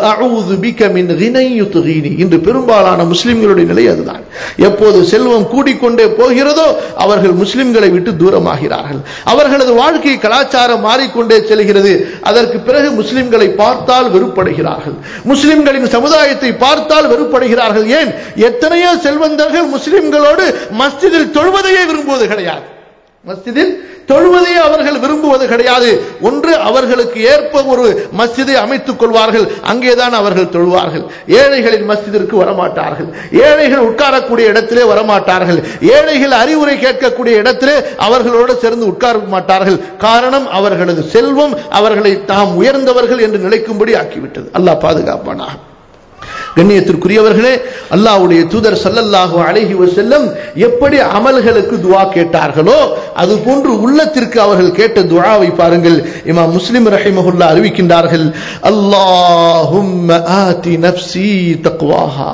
[SPEAKER 1] இன்று பெரும்பாலான முஸ்லிம்களுடைய நிலை அதுதான் எப்போது செல்வம் கூடிக்கொண்டே போகிறதோ அவர்கள் முஸ்லிம்களை விட்டு தூரமாகிறார்கள் அவர்களது வாழ்க்கை கலாச்சாரம் மாறிக்கொண்டே செல்கிறது அதற்கு பிறகு முஸ்லிம்களை பார்த்தால் வெறுப்படுகிறார்கள் முஸ்லிம்களின் சமுதாயத்தை பார்த்தால் வெறுப்படுகிறார்கள் ஏன் எத்தனையோ செல்வந்தர்கள் முஸ்லிம்களோடு மஸ்ஜிதில் தொழுவதையே விரும்புவது கிடையாது மஸ்ஜிதில் தொழுவதையே அவர்கள் விரும்புவது கிடையாது ஒன்று அவர்களுக்கு ஏற்ப ஒரு மஸ்ஜிதை அமைத்துக் கொள்வார்கள் அங்கேதான் அவர்கள் தொழுவார்கள் ஏழைகளின் மஸ்ஜிதிற்கு வரமாட்டார்கள் ஏழைகள் உட்காரக்கூடிய இடத்திலே வரமாட்டார்கள் ஏழைகள் அறிவுரை கேட்கக்கூடிய இடத்திலே அவர்களோடு சேர்ந்து உட்கார மாட்டார்கள் காரணம் அவர்களது செல்வம் அவர்களை தாம் உயர்ந்தவர்கள் என்று நிலைக்கும்படி ஆக்கிவிட்டது அல்லாஹ் பாதுகாப்பானாக கண்ணியத்திற்குரியவர்களே அல்லாஹ்வுடைய தூதர் சல்லல்லாஹு அலைஹி வஸல்லம் எப்படி அமல்களுக்கு துஆ கேட்டார்களோ அது போன்று உள்ளத்திற்கு அவர்கள் கேட்ட துஆவை பாருங்கள் இமாம் முஸ்லிம் ரஹிமஹுல்லா அறிவிக்கின்றார்கள் அல்லாஹும்ம ஆதி நஃப்ஸி தக்வாஹா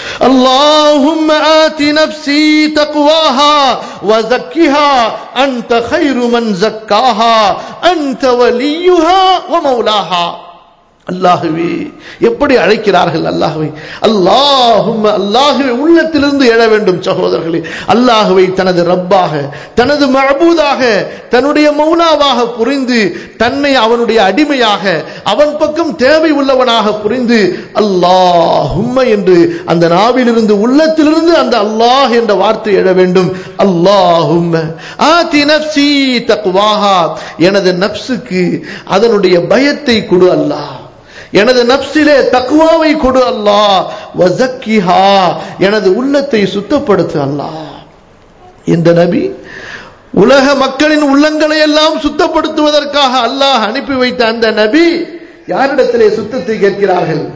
[SPEAKER 1] اللهم آت نفسي تقواها وزكها أنت خير من زكاها أنت وليها ومولاها அல்லாஹுவே எப்படி அழைக்கிறார்கள் அல்லாஹுவை அல்லாஹும் அல்லாஹுவை உள்ளத்திலிருந்து எழ வேண்டும் சகோதரர்களே அல்லாஹுவை தனது ரப்பாக தனது மபூதாக தன்னுடைய மௌனாவாக புரிந்து தன்னை அவனுடைய அடிமையாக அவன் பக்கம் தேவை உள்ளவனாக புரிந்து அல்லாஹும்ம என்று அந்த நாவிலிருந்து உள்ளத்திலிருந்து அந்த அல்லாஹ் என்ற வார்த்தை எழ வேண்டும் அல்லாஹும்ம ஆதி நப்சி தக்வாஹா எனது நப்சுக்கு அதனுடைய பயத்தை கொடு அல்லாஹ் எனது நப்சிலே தக்குவாவை கொடு அல்லாஹ் வசக்கிஹா எனது உள்ளத்தை சுத்தப்படுத்து அல்லாஹ் இந்த நபி உலக மக்களின் உள்ளங்களை எல்லாம் சுத்தப்படுத்துவதற்காக அல்லாஹ் அனுப்பி வைத்த அந்த நபி யாரிடத்திலே சுத்தத்தை கேட்கிறார்கள்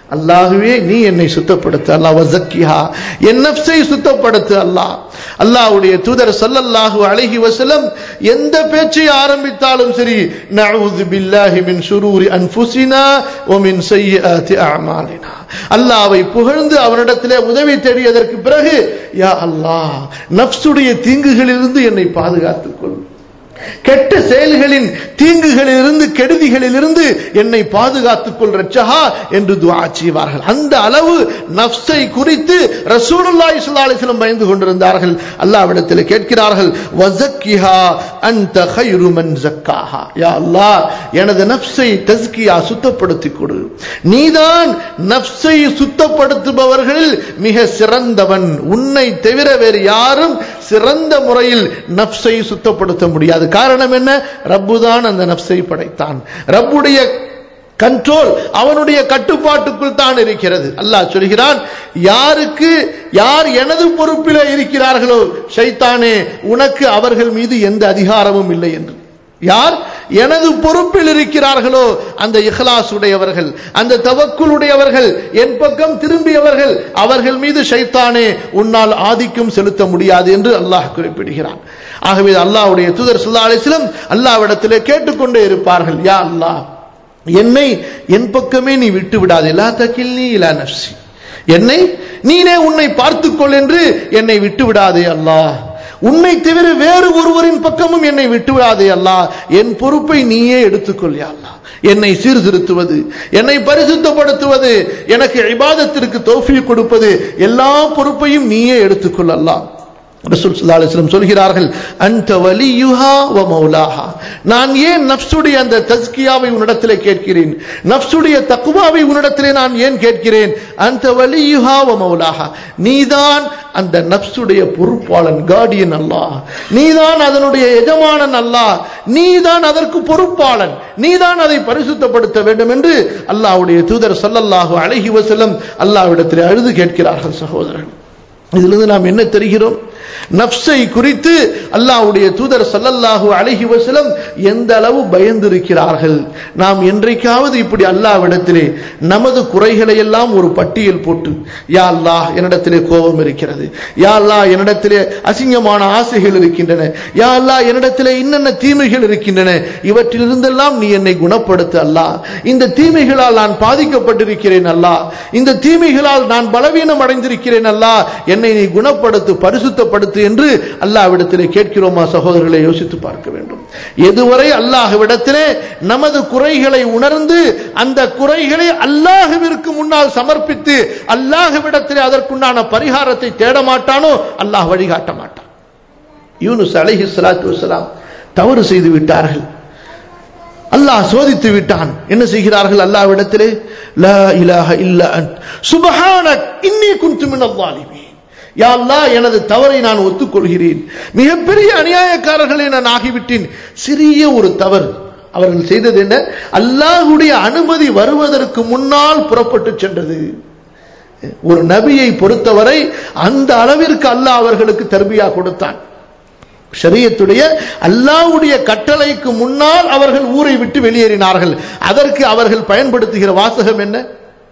[SPEAKER 1] அல்லாஹுவே நீ என்னை சுத்தப்படுத்து அல்லாஹ் வசக்கிஹா என் நப்சை சுத்தப்படுத்து அல்லாஹ் அல்லாஹ்வுடைய தூதர் ஸல்லல்லாஹு அலைஹி வஸல்லம் எந்த பேச்சை ஆரம்பித்தாலும் சரி நஊது பில்லாஹி மின் ஷுரூரி அன்ஃபுஸினா வ மின் ஸய்யிஆத்தி அஅமாலினா அல்லாஹ்வை புகழ்ந்து அவனிடத்திலே உதவி தேடியதற்கு பிறகு யா அல்லாஹ் நப்சுடைய தீங்குகளிலிருந்து என்னை பாதுகாத்துக் கொள் கெட்ட செயல்களின் தீங்குகளிலிருந்து கெடுதிகளிலிருந்து என்னை பாதுகாத்துக் கொள் ரட்சகா என்று துஆ செய்வார்கள் அந்த அளவு நஃப்ஸை குறித்து ரசூலுல்லாஹி ஸல்லல்லாஹு அலைஹி வஸல்லம் பயந்து கொண்டிருந்தார்கள் அல்லாஹ்விடத்தில் கேட்கிறார்கள் வஸக்கிஹா அன்த கைரு மன் ஜக்காஹா யா அல்லாஹ் எனது நஃப்ஸை தஸ்கியா சுத்தப்படுத்திக் கொடு நீதான் நஃப்ஸை சுத்தப்படுத்துபவர்களில் மிக சிறந்தவன் உன்னை தவிர வேறு யாரும் சிறந்த முறையில் நஃப்ஸை சுத்தப்படுத்த முடியாது காரணம் என்ன ரப்பு தான் அந்த நஃப்ஸை படைத்தான் ரப்புடைய கண்ட்ரோல் அவனுடைய கட்டுப்பாட்டுக்குள் தான் இருக்கிறது அல்லாஹ் சொல்கிறான் யாருக்கு யார் எனது பொறுப்பிலே இருக்கிறார்களோ ஷைத்தானே உனக்கு அவர்கள் மீது எந்த அதிகாரமும் இல்லை என்று யார் எனது பொறுப்பில் இருக்கிறார்களோ அந்த இஹ்லாஸ் உடையவர்கள் அந்த தவக்குளுடையவர்கள் என் பக்கம் திரும்பியவர்கள் அவர்கள் மீது ஷைத்தானே உன்னால் ஆதிக்கம் செலுத்த முடியாது என்று அல்லாஹ் குறிப்பிடுகிறான் ஆகவே அல்லாஹ்வுடைய தூதர் ஸல்லல்லாஹு அலைஹி வஸல்லம் அல்லாஹ்விடத்திலே கேட்டுக்கொண்டே இருப்பார்கள் யா அல்லாஹ் என்னை என் பக்கமே நீ விட்டு விடாதே லா தகில்னி இலா நஃப்சி என்னை நீனே உன்னை பார்த்துக்கொள் என்று என்னை விட்டு விடாதே அல்லாஹ் உன்னை தவிர வேறு ஒருவரின் பக்கமும் என்னை விட்டுவிடாதே அல்லாஹ் என் பொறுப்பை நீயே எடுத்துக்கொள் யா அல்லாஹ் என்னை சீர்திருத்துவது என்னை பரிசுத்தப்படுத்துவது எனக்கு இபாதத்திற்கு தௌஃபீக் கொடுப்பது எல்லா பொறுப்பையும் நீயே எடுத்துக்கொள் அல்லாஹ் ரசூல் ஸல்லல்லாஹு அலைஹி வஸல்லம் சொல்கிறார்கள் அன்த வலியுஹா வ மௌலாஹா நான் ஏன் நஃப்ஸுடைய அந்த தஸ்கியாவை உன்னிடத்திலே கேட்கிறேன் நஃப்ஸுடைய தக்வாவை உன்னிடத்திலே நான் ஏன் கேட்கிறேன் அன்த வலியுஹா வ மௌலாஹா நீதான் அந்த நஃப்ஸுடைய பொறுப்பாளன் கார்டியன் அல்லாஹ் நீதான் அதனுடைய எஜமானன் அல்லாஹ் நீதான் அதற்கு பொறுப்பாளன் நீதான் அதை பரிசுத்தப்படுத்த வேண்டும் என்று அல்லாஹ்வுடைய தூதர் ஸல்லல்லாஹு அலைஹி வஸல்லம் அல்லாஹ்விடத்திலே அழுது கேட்கிறார்கள் சகோதரர்கள் இதிலிருந்து நாம் என்ன தெரிகிறோம் நப்சை குறித்து அல்லாஹ்வுடைய தூதர் ஸல்லல்லாஹு அலைஹி வஸல்லம் எந்த அளவு பயந்திருக்கிறார்கள் நாம் என்றைக்காவது இப்படி அல்லாஹ்விடத்திலே நமது குறைகளை எல்லாம் ஒரு பட்டியல் போட்டு யா அல்லாஹ் என்னிடத்திலே கோபம் இருக்கிறது யா அல்லாஹ் என்னிடத்திலே அசிங்கமான ஆசைகள் இருக்கின்றன யா அல்லாஹ் என்னிடத்திலே இன்னென்ன தீமைகள் இருக்கின்றன இவற்றிலிருந்தெல்லாம் நீ என்னை குணப்படுத்து அல்லாஹ் இந்த தீமைகளால் நான் பாதிக்கப்பட்டிருக்கிறேன் அல்லாஹ் இந்த தீமைகளால் நான் பலவீனம் அடைந்திருக்கிறேன் அல்லாஹ் என்னை நீ குணப்படுத்து பரிசுத்தப்படுத்து என்று அல்லாஹ்விடத்திலே கேட்கிறோமா சகோதரர்களை யோசித்து பார்க்க வேண்டும் எதுவரை அல்லாஹ்விடத்திலே நமது குறைகளை உணர்ந்து அந்த குறைகளை அல்லாஹ்விற்கு முன்னால் சமர்ப்பித்து அல்லாஹ்விடத்திலே அதற்குண்டான பரிகாரத்தை தேட மாட்டானோ அல்லாஹ் வழிகாட்ட மாட்டான் யூனுஸ் அலைஹி ஸலாத்து வஸலாம் தவறு செய்து விட்டார்கள் அல்லாஹ் சோதித்து விட்டான் என்ன செய்கிறார்கள் அல்லாஹ்விடத்திலே லா இலாஹ இல்ல அன்ட் சுப்ஹானக் இன்னி குன்து மினல் ஸாலிமீன் யா அல்லாஹ் எனது தவறை நான் ஒத்துக்கொள்கிறேன் மிகப்பெரிய அநியாயக்காரர்களை நான் ஆகிவிட்டேன் சிறிய ஒரு தவறு அவர்கள் செய்தது என்ன அல்லாஹ்வுடைய அனுமதி வருவதற்கு முன்னால் புறப்பட்டு சென்றது ஒரு நபியை பொறுத்தவரை அந்த அளவிற்கு அல்லாஹ் அவர்களுக்கு தர்பியா கொடுத்தான் ஷரியத்துடைய அல்லாஹ்வுடைய கட்டளைக்கு முன்னால் அவர்கள் ஊரை விட்டு வெளியேறினார்கள் அதற்கு அவர்கள் பயன்படுத்துகிற வாசகம் என்ன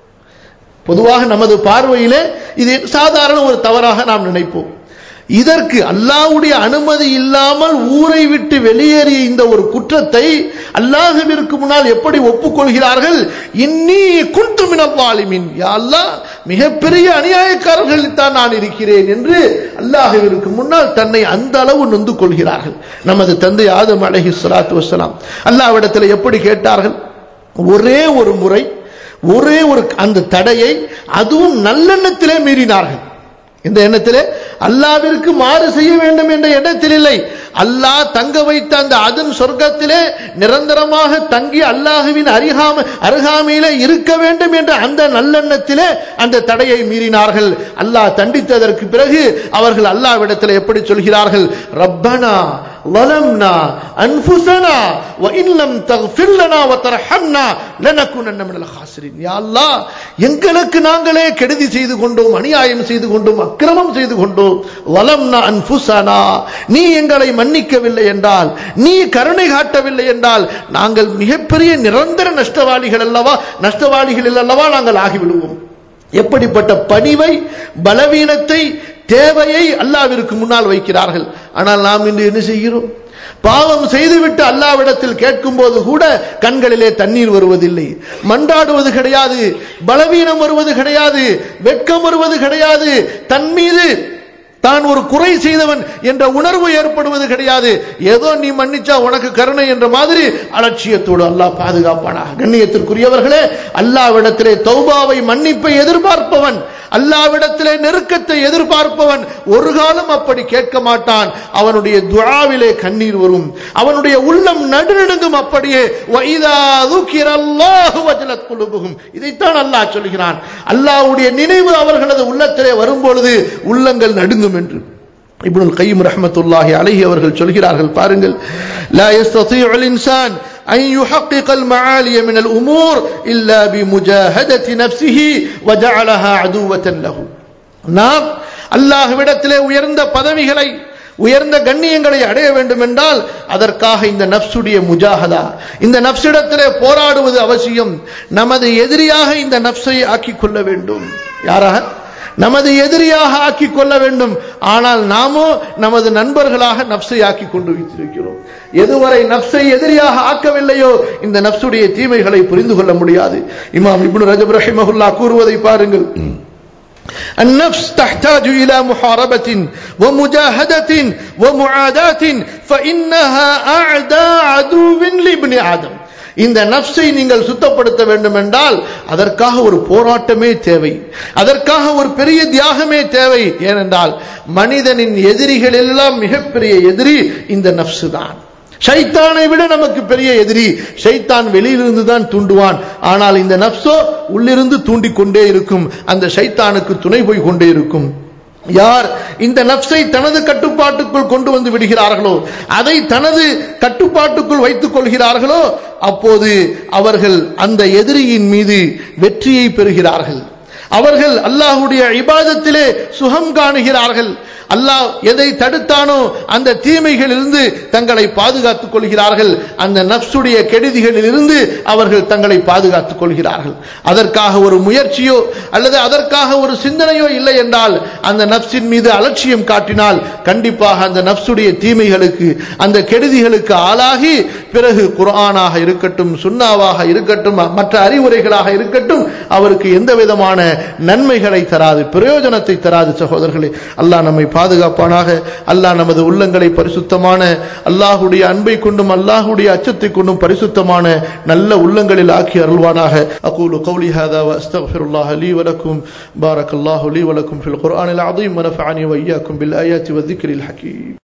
[SPEAKER 1] பொதுவாக நமது பார்வையிலே இது சாதாரண ஒரு தவறாக நாம் நினைப்போம் இதற்கு அல்லாஹ்வுடைய அனுமதி இல்லாமல் ஊரை விட்டு வெளியேறிய இந்த ஒரு குற்றத்தை அல்லாஹுவிற்கு முன்னால் எப்படி ஒப்புக்கொள்கிறார்கள் இன்னி குன்து மினவாலிமின் யா அல்லாஹ் மிகப்பெரிய அநியாயக்காரர்களில் தான் நான் இருக்கிறேன் என்று அல்லாஹுவிற்கு முன்னால் தன்னை அந்த அளவு நொந்து கொள்கிறார்கள் நமது தந்தை ஆதம் அலஹி சலாத்து வசலாம் அல்லாஹ்விடத்தில் எப்படி கேட்டார்கள் ஒரே ஒரு முறை ஒரே ஒரு அந்த தடையை அதுவும் நல்லெண்ணத்திலே மீறினார்கள் இந்த எண்ணத்திலே அல்லாவிற்கு மாறு செய்ய வேண்டும் என்ற எண்ணத்தில் இல்லை அல்லாஹ் தங்க வைத்த அந்த அதன் சொர்க்கத்திலே நிரந்தரமாக தங்கி அல்லாஹுவின் அருகாம அருகாமையிலே இருக்க வேண்டும் என்ற அந்த நல்லெண்ணத்திலே அந்த தடையை மீறினார்கள் அல்லாஹ் தண்டித்ததற்கு பிறகு அவர்கள் அல்லாவிடத்தில் எப்படி சொல்கிறார்கள் ரப்பனா ظلمنا أنفسنا وإن لم تغفر لنا وترحمنا لنكونن من الخاسرين يا الله எங்களுக்கு நாங்களே கெடுதி செய்து கொண்டோம் அநியாயம் செய்து கொண்டோம் அக்கிரமம் செய்து கொண்டோம் வலம்னா அன்புசனா நீ எங்களை மன்னிக்கவில்லை என்றால் நீ கருணை காட்டவில்லை என்றால் நாங்கள் மிகப்பெரிய நிரந்தர நஷ்டவாளிகள் அல்லவா நஷ்டவாளிகள் அல்லவா நாங்கள் ஆகிவிடுவோம் எப்படிப்பட்ட பணிவை பலவீனத்தை தேவையை அல்லாவிற்கு முன்னால் வைக்கிறார்கள் ஆனால் நாம் இன்று என்ன செய்கிறோம் பாவம் செய்துவிட்டு அல்லாவிடத்தில் கேட்கும் போது கூட கண்களிலே தண்ணீர் வருவதில்லை மன்றாடுவது கிடையாது பலவீனம் வருவது கிடையாது வெட்கம் வருவது கிடையாது தன் மீது தான் ஒரு குறை செய்தவன் என்ற உணர்வு ஏற்படுவது கிடையாது ஏதோ நீ மன்னிச்சா உனக்கு கருணை என்ற மாதிரி அலட்சியத்தோடு அல்லாஹ் பாதுகாப்பானா கண்ணியத்திற்குரியவர்களே அல்லாவிடத்திலே தௌபாவை மன்னிப்பை எதிர்பார்ப்பவன் அல்லாவிடத்திலே நெருக்கத்தை எதிர்பார்ப்பவன் ஒரு காலம் அப்படி கேட்க மாட்டான் அவனுடைய துஆவிலே கண்ணீர் வரும் அவனுடைய உள்ளம் நடுநடுங்கும் அப்படியே இதைத்தான் அல்லாஹ் சொல்கிறான் அல்லாஹ்வுடைய நினைவு அவர்களது உள்ளத்திலே வரும்பொழுது உள்ளங்கள் நடுங்கும் என்று இப்னுல் கையும் ரஹமத்துல்லாஹி அலைஹி அவர்கள் சொல்கிறார்கள் பாருங்கள் லா يستطيع الانسان ان يحقق المعالي من الامور الا بمجاهده نفسه وجعلها عدوة له நாம் அல்லாஹ்விடத்திலே உயர்ந்த பதவிகளை உயர்ந்த கண்ணியங்களை அடைய வேண்டும் என்றால் அதற்காக இந்த நப்சுடைய முஜாகதா இந்த நப்சிடத்திலே போராடுவது அவசியம் நமது எதிரியாக இந்த நப்சை ஆக்கிக் கொள்ள வேண்டும் யாராக நமது எதிரியாக ஆக்கிக் கொள்ள வேண்டும் ஆனால் நாமோ நமது நண்பர்களாக நப்சை ஆக்கி கொண்டு வைத்திருக்கிறோம் எதுவரை நப்சை எதிரியாக ஆக்கவில்லையோ இந்த நப்சுடைய தீமைகளை புரிந்து கொள்ள முடியாது இமாம் இப்னு ரஜப் ரஹிமஹுல்லா கூறுவதை பாருங்கள் النفس تحتاج إلى محاربة ومجاهدة ومعاداة فإنها أعدى عدو لابن آدم இந்த நப்சை நீங்கள் சுத்தப்படுத்த வேண்டும் என்றால் அதற்காக ஒரு போராட்டமே தேவை அதற்காக ஒரு பெரிய தியாகமே தேவை ஏனென்றால் மனிதனின் எதிரிகள் எல்லாம் மிகப்பெரிய எதிரி இந்த நப்சு தான் ஷைத்தானை விட நமக்கு பெரிய எதிரி ஷைத்தான் வெளியிலிருந்து தான் தூண்டுவான் ஆனால் இந்த நப்சோ உள்ளிருந்து தூண்டிக் கொண்டே இருக்கும் அந்த ஷைத்தானுக்கு துணை போய் கொண்டே இருக்கும் யார் இந்த நப்சை தனது கட்டுப்பாட்டுக்குள் கொண்டு வந்து விடுகிறார்களோ அதை தனது கட்டுப்பாட்டுக்குள் வைத்துக் கொள்கிறார்களோ அப்போது அவர்கள் அந்த எதிரியின் மீது வெற்றியை பெறுகிறார்கள் அவர்கள் அல்லாஹுடைய இபாதத்திலே சுகம் காணுகிறார்கள் அல்லாஹ் எதை தடுத்தானோ அந்த தீமைகளிலிருந்து தங்களை பாதுகாத்துக் கொள்கிறார்கள் அந்த நப்சுடைய கெடுதிகளிலிருந்து அவர்கள் தங்களை பாதுகாத்துக் கொள்கிறார்கள் அதற்காக ஒரு முயற்சியோ அல்லது அதற்காக ஒரு சிந்தனையோ இல்லை என்றால் அந்த நப்சின் மீது அலட்சியம் காட்டினால் கண்டிப்பாக அந்த நப்சுடைய தீமைகளுக்கு அந்த கெடுதிகளுக்கு ஆளாகி பிறகு குர்ஆனாக இருக்கட்டும் சுன்னாவாக இருக்கட்டும் மற்ற அறிவுரைகளாக இருக்கட்டும் அவருக்கு எந்த விதமான நன்மைகளை தராது பிரயோஜனத்தை தராது சகோதரர்களே அல்லாஹ் நம்மை பாதுகாப்பானாக அல்லாஹ் நமது உள்ளங்களை பரிசுத்தமான அல்லாஹுடைய அன்பை கொண்டும் அல்லாஹுடைய அச்சத்தை கொண்டும் பரிசுத்தமான நல்ல உள்ளங்களில் ஆக்கி அருள்வானாக அகூலு கௌலி ஹாதா வஸ்தக்ஃபிருல்லாஹ் லீ வலக்கும் பாரக் அல்லாஹு லீ வலக்கும் ஃபில் குர்ஆனில் அஸீம் ونفعني وإياكم بالآيات والذكر الحكيم